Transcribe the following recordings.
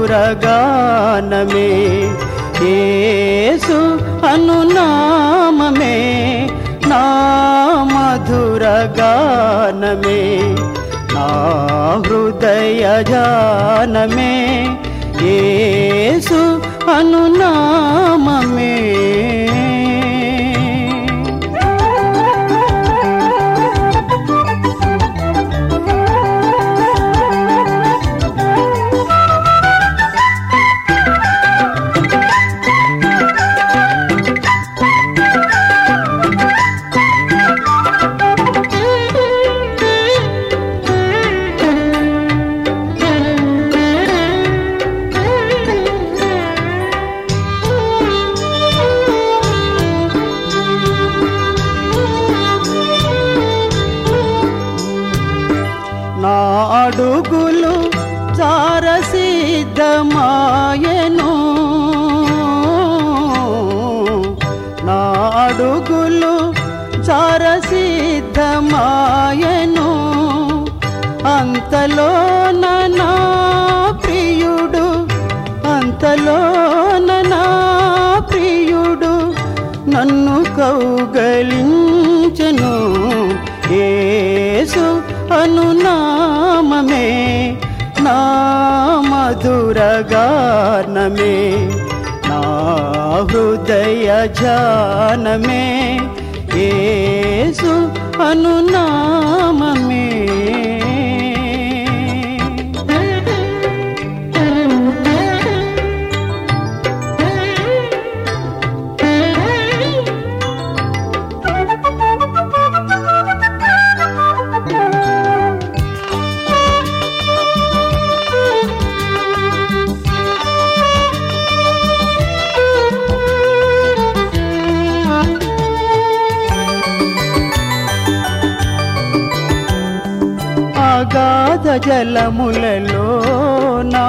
మధురగానమే యేసు అనునామమే నా మధురగానమే నా హృదయ జానమే యేసు అనునామమే నా అడుగులు చారసిద్ధమాయను నా అడుగులు చారసిద్ధమాయను అంతలోన నా ప్రియుడు అంతలోన నా ప్రియుడు నన్ను కౌగలించెను యేసు అనునామమే నా మధురగానమే నా హృదయ జానమే యేసు అనునామమే అగాధ జలములలోనా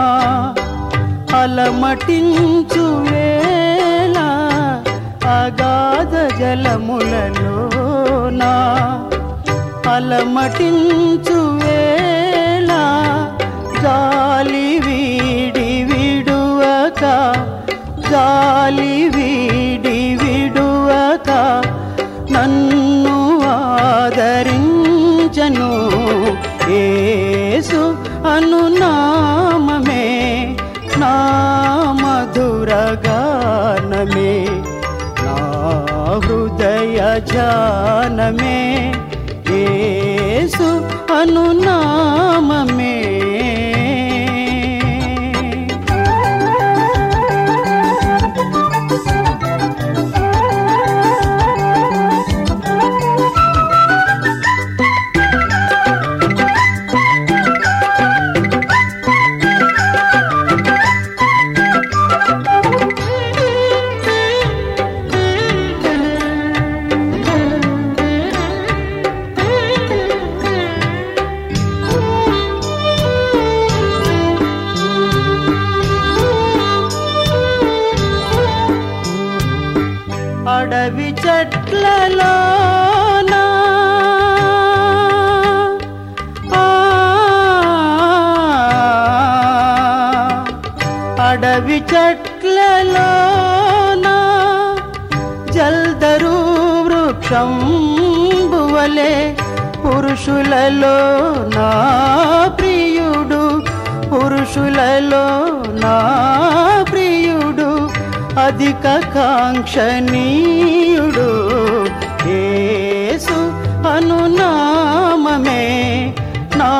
అలమటించు వేళ అగాధ జలములలోనా అలమటించు వేళ జాలి వీడి విడువక జాలి వీడి విడువక నన్ను ఆదరించను యేసు అనునామమే నా మధురగానమే నా హృదయ జానమే యేసు అనునామమే అడవి చెట్లలోనా ఆ, అడవి చెట్లలోనా జల్దరు వృక్షం బువలే పురుషులలో నా ప్రియుడు పురుషులలో నా ప్రియుడు అధిక కాంక్షణీయుడు యేసు అనునామమే నా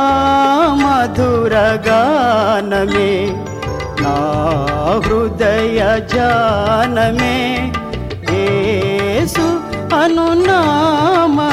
మధురగానమే నా హృదయ జానమే యేసు అనునామమే